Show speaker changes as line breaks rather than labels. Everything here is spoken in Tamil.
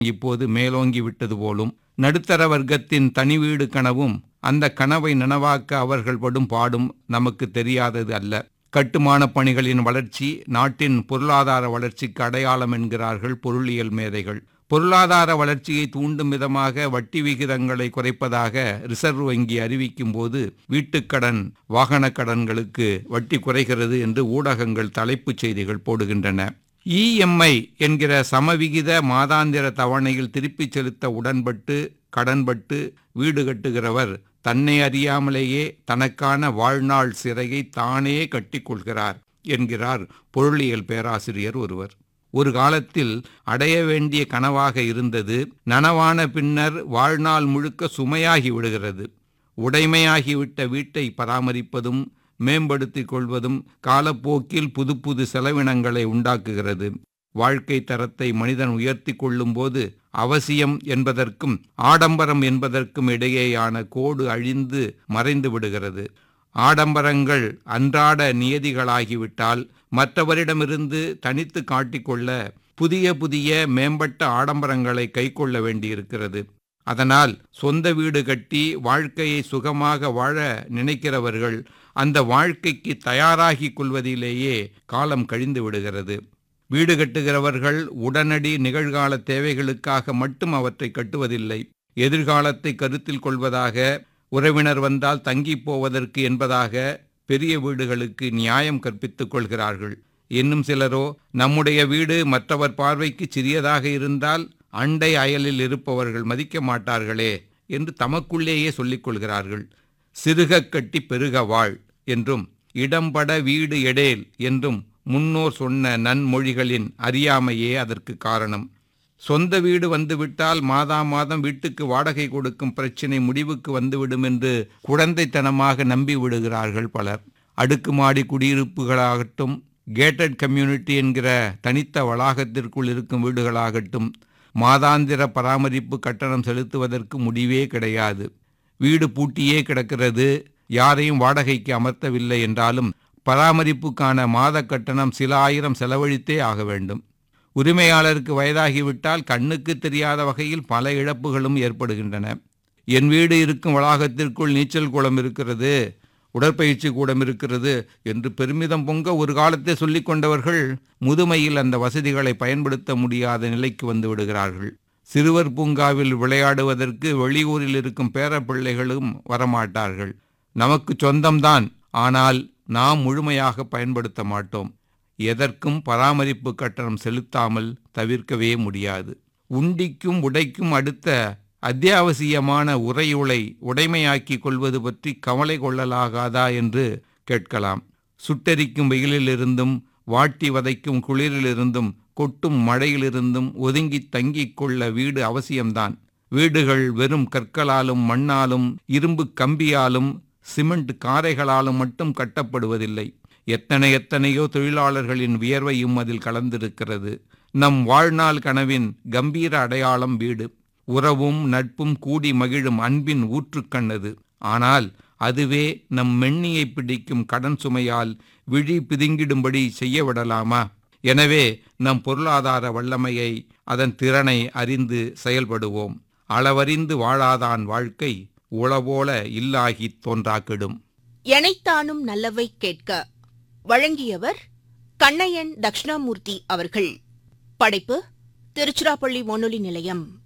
இப்போது மேலோங்கி விட்டது போலும் நடுத்தர வர்க்கத்தின் தனி வீடு கனவும் அந்த கனவை நனவாக்க அவர்கள் படும் பாடும் நமக்கு தெரியாதது அல்ல கட்டுமான பணிகளின் வளர்ச்சி நாட்டின் பொருளாதார வளர்ச்சிக்கு அடையாளம் என்கிறார்கள் பொருளியல் மேதைகள் பொருளாதார வளர்ச்சியை தூண்டும் விதமாக வட்டி விகிதங்களை குறைப்பதாக ரிசர்வ் வங்கி அறிவிக்கும் போது வீட்டுக்கடன் வாகன கடன்களுக்கு வட்டி குறைகிறது என்று ஊடகங்கள் தலைப்புச் செய்திகள் போடுகின்றன இஎம்ஐ என்கிற சமவிகித மாதாந்திர தவணையில் திருப்பிச் செலுத்த உடன்பட்டு கடன்பட்டு வீடு கட்டுகிறவர் தன்னை அறியாமலேயே தனக்கான வாழ்நாள் சிறையை தானே கட்டிக்கொள்கிறார் என்கிறார் பொருளியல் பேராசிரியர் ஒருவர் ஒரு காலத்தில் அடைய வேண்டிய கனவாக இருந்தது நனவான பின்னர் வாழ்நாள் முழுக்க சுமையாகி விடுகிறது உடைமையாகிவிட்ட வீட்டை பராமரிப்பதும் மேம்படுத்திக் கொள்வதும் காலப்போக்கில் புது புது செலவினங்களை உண்டாக்குகிறது வாழ்க்கை தரத்தை மனிதன் உயர்த்தி கொள்ளும்போது அவசியம் என்பதற்கும் ஆடம்பரம் என்பதற்கும் இடையேயான கோடு அழிந்து மறைந்து விடுகிறது ஆடம்பரங்கள் அன்றாட நியதிகளாகிவிட்டால் மற்றவரிடமிருந்து தனித்து காட்டிக்கொள்ள புதிய புதிய மேம்பட்ட ஆடம்பரங்களை கைக்கொள்ள வேண்டியிருக்கிறது அதனால் சொந்த வீடு கட்டி வாழ்க்கையை சுகமாக வாழ நினைக்கிறவர்கள் அந்த வாழ்க்கைக்கு தயாராகிக் கொள்வதிலேயே காலம் கழிந்து விடுகிறது வீடு கட்டுகிறவர்கள் உடனடி நிகழ்கால தேவைகளுக்காக மட்டும் அவற்றை கட்டுவதில்லை எதிர்காலத்தை கருத்தில் கொள்வதாக உறவினர் வந்தால் தங்கி போவதற்கு என்பதாக பெரிய வீடுகளுக்கு நியாயம் கற்பித்துக் கொள்கிறார்கள் இன்னும் சிலரோ நம்முடைய வீடு மற்றவர் பார்வைக்கு சிறியதாக இருந்தால் அண்டை அயலில் இருப்பவர்கள் மதிக்க மாட்டார்களே என்று தமக்குள்ளேயே சொல்லிக் கொள்கிறார்கள் சிறுகக் கட்டி பெருக வாழ் என்றும் இடம்பட வீடு எடேல் என்றும் முன்னோர் சொன்ன நன்மொழிகளின் அறியாமையே அதற்கு காரணம் சொந்த வீடு வந்துவிட்டால் மாதா மாதம் வீட்டுக்கு வாடகை கொடுக்கும் பிரச்சினை முடிவுக்கு வந்துவிடும் என்று குழந்தைத்தனமாக நம்பி விடுகிறார்கள் பலர் அடுக்குமாடி குடியிருப்புகளாகட்டும் கேட்டட் கம்யூனிட்டி என்கிற தனித்த வளாகத்திற்குள் இருக்கும் வீடுகளாகட்டும் மாதாந்திர பராமரிப்பு கட்டணம் செலுத்துவதற்கு முடிவே கிடையாது வீடு பூட்டியே கிடக்கிறது யாரையும் வாடகைக்கு அமர்த்தவில்லை என்றாலும் பராமரிப்புக்கான மாத கட்டணம் சில ஆயிரம் செலவழித்தே ஆக வேண்டும் உரிமையாளருக்கு வயதாகிவிட்டால் கண்ணுக்கு தெரியாத வகையில் பல இழப்புகளும் ஏற்படுகின்றன என் வீடு இருக்கும் வளாகத்திற்குள் நீச்சல் குளம் இருக்கிறது உடற்பயிற்சி கூடம் இருக்கிறது என்று பெருமிதம் பொங்க ஒரு காலத்தை சொல்லிக் கொண்டவர்கள் முதுமையில் அந்த வசதிகளை பயன்படுத்த முடியாத நிலைக்கு வந்து விடுகிறார்கள் சிறுவர் பூங்காவில் விளையாடுவதற்கு வெளியூரில் இருக்கும் பேரப்பிள்ளைகளும் வரமாட்டார்கள் நமக்கு சொந்தம்தான் ஆனால் நாம் முழுமையாக பயன்படுத்த மாட்டோம் எதற்கும் பராமரிப்பு கட்டணம் செலுத்தாமல் தவிர்க்கவே முடியாது உண்டிக்கும் உடைக்கும் அடுத்த அத்தியாவசியமான உரையுளை உடைமையாக்கி கொள்வது பற்றி கவலை கொள்ளலாகாதா என்று கேட்கலாம் சுட்டெரிக்கும் வெயிலிலிருந்தும் வாட்டி வதைக்கும் குளிரிலிருந்தும் கொட்டும் மழையிலிருந்தும் ஒதுங்கி தங்கிக் கொள்ள வீடு அவசியம்தான் வீடுகள் வெறும் கற்களாலும் மண்ணாலும் இரும்பு கம்பியாலும் சிமெண்ட் காரைகளாலும் மட்டும் கட்டப்படுவதில்லை எத்தனை எத்தனையோ தொழிலாளர்களின் வியர்வையும் அதில் கலந்திருக்கிறது நம் வாழ்நாள் கனவின் கம்பீர அடையாளம் வீடு உறவும் நட்பும் கூடி மகிழும் அன்பின் ஊற்றுக்கண்ணது ஆனால் அதுவே நம் மென்னியை பிடிக்கும் கடன் சுமையால் விழி பிதுங்கிடும்படி செய்ய விடலாமா எனவே நம் பொருளாதார வல்லமையை அதன் திறனை அறிந்து செயல்படுவோம் அளவறிந்து வாழாதான் வாழ்க்கை உளவோல இல்லாகித் தோன்றாக்கிடும்
எனைத்தானும் நல்லவை கேட்க வழங்கியவர் கண்ணையன் தக்ஷணாமூர்த்தி அவர்கள் படைப்பு திருச்சிராப்பள்ளி வானொலி நிலையம்